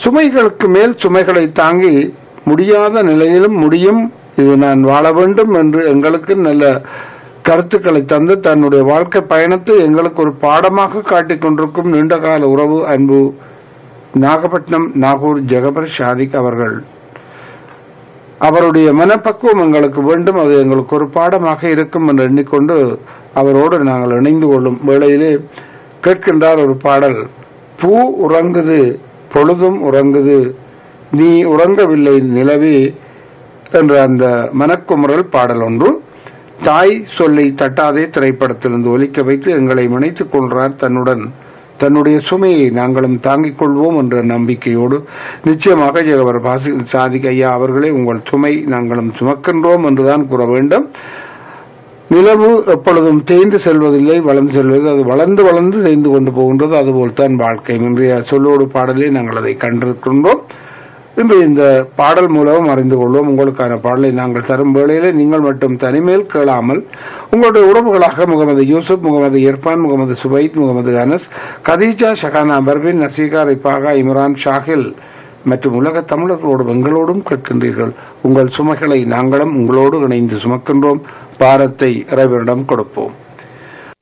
சுமைகளுக்கு மேல் சுமைகளை தாங்கி முடியாத நிலையிலும் முடியும் இது நான் வாழ வேண்டும் என்று எங்களுக்கு நல்ல கருத்துக்களை தந்து தன்னுடைய வாழ்க்கை பயணத்தை எங்களுக்கு ஒரு பாடமாக காட்டிக் கொண்டிருக்கும் நீண்டகால உறவு அன்பு நாகப்பட்டினம் நாகூர் ஜெகபர் ஷாதிக் அவர்கள் அவருடைய மனப்பக்குவம் எங்களுக்கு வேண்டும் அது எங்களுக்கு ஒரு பாடமாக இருக்கும் என்று எண்ணிக்கொண்டு அவரோடு நாங்கள் இணைந்து கொள்ளும் வேளையிலே கேட்கின்றார் ஒரு பாடல் பூ உறங்குது பொழுதும் உறங்குது நீ உறங்கவில்லை நிலவே என்ற அந்த மனக்குமுறல் பாடல் ஒன்று தாய் சொல்லை தட்டாதே திரைப்படத்திலிருந்து ஒலிக்க வைத்து எங்களை இணைத்துக் கொள்றார் தன்னுடன் தன்னுடைய சுமையை நாங்களும் தாங்கிக் கொள்வோம் என்ற நம்பிக்கையோடு நிச்சயமாக ஜெகவர் பாசி சாதிக் ஐயா அவர்களே உங்கள் சுமை நாங்களும் சுமக்கின்றோம் என்றுதான் கூற வேண்டும் நிலவு எப்பொழுதும் தேய்ந்து செல்வதில்லை வளர்ந்து செல்வது அது வளர்ந்து வளர்ந்து தேய்ந்து கொண்டு போகின்றது அதுபோல் தான் வாழ்க்கை இன்றைய சொல்லோடு பாடலே நாங்கள் அதை கண்டிருக்கின்றோம் இன்று இந்த பாடல் மூலம் அறிந்து கொள்வோம் உங்களுக்கான பாடலை நாங்கள் தரும் வேளையிலே நீங்கள் மட்டும் தனிமேல் கேளாமல் உங்களுடைய உறவுகளாக முகமது யூசுப் முகமது இர்பான் முகமது சுபைத் முகமது அனஸ் கதீஜா ஷகானா பர்வின் நசீகா ரிபாகா இம்ரான் ஷாஹில் மற்றும் உலக தமிழர்களோடும் எங்களோடும் கேட்கின்றீர்கள் உங்கள் சுமைகளை நாங்களும் உங்களோடு இணைந்து சுமக்கின்றோம் பாரத்தை இறைவனிடம் கொடுப்போம்